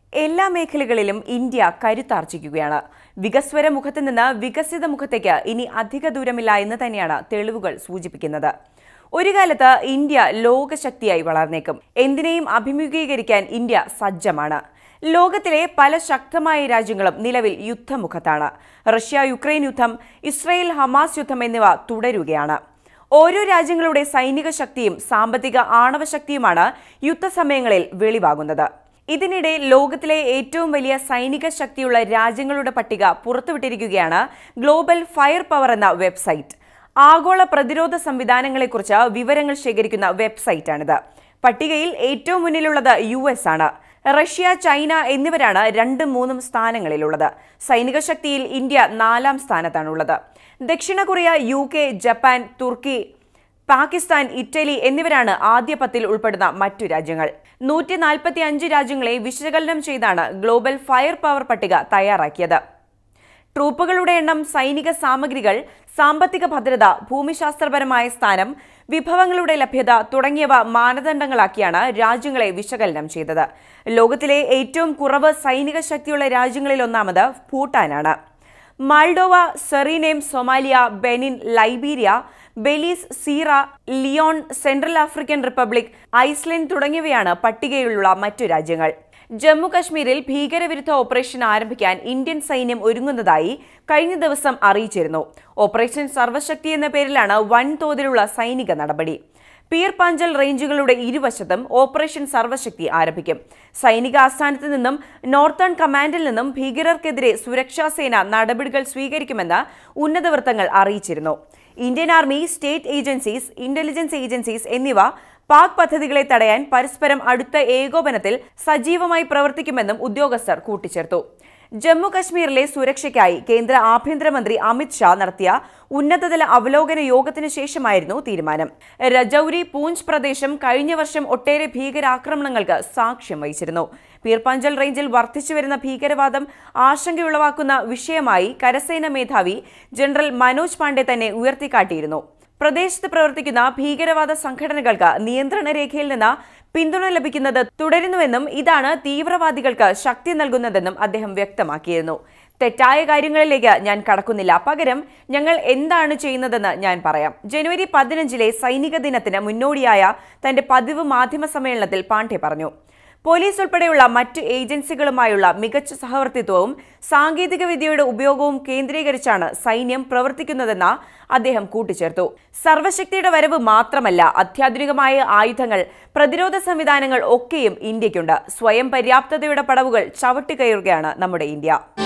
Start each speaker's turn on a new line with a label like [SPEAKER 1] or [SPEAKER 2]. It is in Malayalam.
[SPEAKER 1] എല്ലാ മേഖലകളിലും ഇന്ത്യ കരുത്താർജിക്കുകയാണ് വികസ്വര മുഖത്ത് നിന്ന് വികസിത മുഖത്തേക്ക് ഇനി അധിക ദൂരമില്ല എന്ന് തന്നെയാണ് തെളിവുകൾ സൂചിപ്പിക്കുന്നത് ഒരു കാലത്ത് ഇന്ത്യ ലോകശക്തിയായി വളർന്നേക്കും എന്തിനേയും അഭിമുഖീകരിക്കാൻ ഇന്ത്യ സജ്ജമാണ് ലോകത്തിലെ പല ശക്തമായ രാജ്യങ്ങളും നിലവിൽ യുദ്ധമുഖത്താണ് റഷ്യ യുക്രൈൻ യുദ്ധം ഇസ്രയേൽ ഹമാസ് യുദ്ധം എന്നിവ തുടരുകയാണ് ഓരോ രാജ്യങ്ങളുടെ സൈനിക ശക്തിയും സാമ്പത്തിക ആണവ ശക്തിയുമാണ് യുദ്ധസമയങ്ങളിൽ വെളിവാകുന്നത് ഇതിനിടെ ലോകത്തിലെ ഏറ്റവും വലിയ സൈനിക ശക്തിയുള്ള രാജ്യങ്ങളുടെ പട്ടിക പുറത്തുവിട്ടിരിക്കുകയാണ് ഗ്ലോബൽ ഫയർ പവർ എന്ന വെബ്സൈറ്റ് ആഗോള പ്രതിരോധ സംവിധാനങ്ങളെക്കുറിച്ച് വിവരങ്ങൾ ശേഖരിക്കുന്ന വെബ്സൈറ്റാണിത് പട്ടികയിൽ ഏറ്റവും മുന്നിലുള്ളത് യു എസ് ആണ് റഷ്യ ചൈന എന്നിവരാണ് രണ്ടും മൂന്നും സ്ഥാനങ്ങളിലുള്ളത് സൈനിക ശക്തിയിൽ ഇന്ത്യ നാലാം സ്ഥാനത്താണുള്ളത് ദക്ഷിണ Korea U K Japan Turkey Pakistan Italy എന്നിവരാണ് ആദ്യ പത്തിൽ ഉൾപ്പെടുന്ന മറ്റു രാജ്യങ്ങൾ നൂറ്റി നാൽപ്പത്തി അഞ്ച് രാജ്യങ്ങളെ വിശകലനം ചെയ്താണ് ഗ്ലോബൽ ഫയർ പവർ പട്ടിക തയ്യാറാക്കിയത് ട്രൂപ്പുകളുടെ എണ്ണം സൈനിക സാമഗ്രികൾ സാമ്പത്തിക ഭദ്രത ഭൂമിശാസ്ത്രപരമായ സ്ഥാനം വിഭവങ്ങളുടെ ലഭ്യത തുടങ്ങിയവ മാനദണ്ഡങ്ങളാക്കിയാണ് രാജ്യങ്ങളെ വിശകലനം ചെയ്തത് ലോകത്തിലെ ഏറ്റവും കുറവ് സൈനിക ശക്തിയുള്ള രാജ്യങ്ങളിൽ ഒന്നാമത് ഭൂട്ടാനാണ് Moldova Suriname Somalia Benin Liberia Belize Sierra Leone Central African Republic Iceland തുടങ്ങിയവയാണ് പട്ടികയിലുള്ള മറ്റു രാജ്യങ്ങൾ ജമ്മു കശ്മീരിൽ ഭീകരവിരുദ്ധ ഓപ്പറേഷൻ ആരംഭിക്കാൻ ഇന്ത്യൻ സൈന്യം ഒരുങ്ങുന്നതായി കഴിഞ്ഞ ദിവസം അറിയിച്ചിരുന്നു ഓപ്പറേഷൻ സർവശക്തി എന്ന പേരിലാണ് വൻതോതിലുള്ള സൈനിക നടപടി പീർ പാഞ്ചൽ റേഞ്ചുകളുടെ ഇരുവശത്തും ഓപ്പറേഷൻ സർവശക്തി ആരംഭിക്കും സൈനിക ആസ്ഥാനത്ത് നിന്നും നോർത്തേൺ കമാൻഡിൽ നിന്നും ഭീകരർക്കെതിരെ സുരക്ഷാ സേന നടപടികൾ സ്വീകരിക്കുമെന്ന് ഉന്നത വൃത്തങ്ങൾ അറിയിച്ചിരുന്നു Indian army state agencies intelligence agencies എന്നിവ പാക് പദ്ധതികളെ തടയാൻ പരസ്പരം അടുത്ത ഏകോപനത്തിൽ സജീവമായി പ്രവർത്തിക്കുമെന്നും ഉദ്യോഗസ്ഥർ കൂട്ടിച്ചേർത്തു ജമ്മു കശ്മീരിലെ സുരക്ഷയ്ക്കായി കേന്ദ്ര ആഭ്യന്തരമന്ത്രി അമിത് ഷാ നടത്തിയ ഉന്നതതല അവലോകന യോഗത്തിന് ശേഷമായിരുന്നു തീരുമാനം രജൌരി പൂഞ്ച് പ്രദേശം കഴിഞ്ഞ വർഷം ഒട്ടേറെ ഭീകരാക്രമണങ്ങൾക്ക് സാക്ഷ്യം വഹിച്ചിരുന്നു പീർപ്പാഞ്ചൽ റേഞ്ചിൽ വർദ്ധിച്ചുവരുന്ന ഭീകരവാദം ആശങ്കയുളവാക്കുന്ന വിഷയമായി കരസേന മേധാവി ജനറൽ മനോജ് പാണ്ഡെ തന്നെ ഉയർത്തിക്കാട്ടിയിരുന്നു പ്രദേശത്ത് പ്രവർത്തിക്കുന്ന ഭീകരവാദ സംഘടനകൾക്ക് നിയന്ത്രണ രേഖയിൽ നിന്ന് പിന്തുണ ലഭിക്കുന്നത് തുടരുന്നുവെന്നും ഇതാണ് തീവ്രവാദികൾക്ക് ശക്തി നൽകുന്നതെന്നും അദ്ദേഹം വ്യക്തമാക്കിയിരുന്നു തെറ്റായ കാര്യങ്ങളിലേക്ക് ഞാൻ കടക്കുന്നില്ല പകരം ഞങ്ങൾ എന്താണ് ചെയ്യുന്നതെന്ന് ഞാൻ പറയാം ജനുവരി പതിനഞ്ചിലെ സൈനിക ദിനത്തിന് മുന്നോടിയായ തന്റെ പതിവ് മാധ്യമ സമ്മേളനത്തിൽ പാണ്ഡെ പറഞ്ഞു പോലീസ് ഉൾപ്പെടെയുള്ള മറ്റ് ഏജൻസികളുമായുള്ള മികച്ച സഹവർത്തിത്വവും സാങ്കേതിക വിദ്യയുടെ ഉപയോഗവും കേന്ദ്രീകരിച്ചാണ് സൈന്യം പ്രവർത്തിക്കുന്നതെന്ന് അദ്ദേഹം കൂട്ടിച്ചേർത്തു സർവശക്തിയുടെ വരവ് മാത്രമല്ല അത്യാധുനികമായ ആയുധങ്ങൾ പ്രതിരോധ സംവിധാനങ്ങൾ ഒക്കെയും ഇന്ത്യക്കുണ്ട് സ്വയം പര്യാപ്തതയുടെ പടവുകൾ ചവിട്ടിക്കയറുകയാണ് നമ്മുടെ ഇന്ത്യ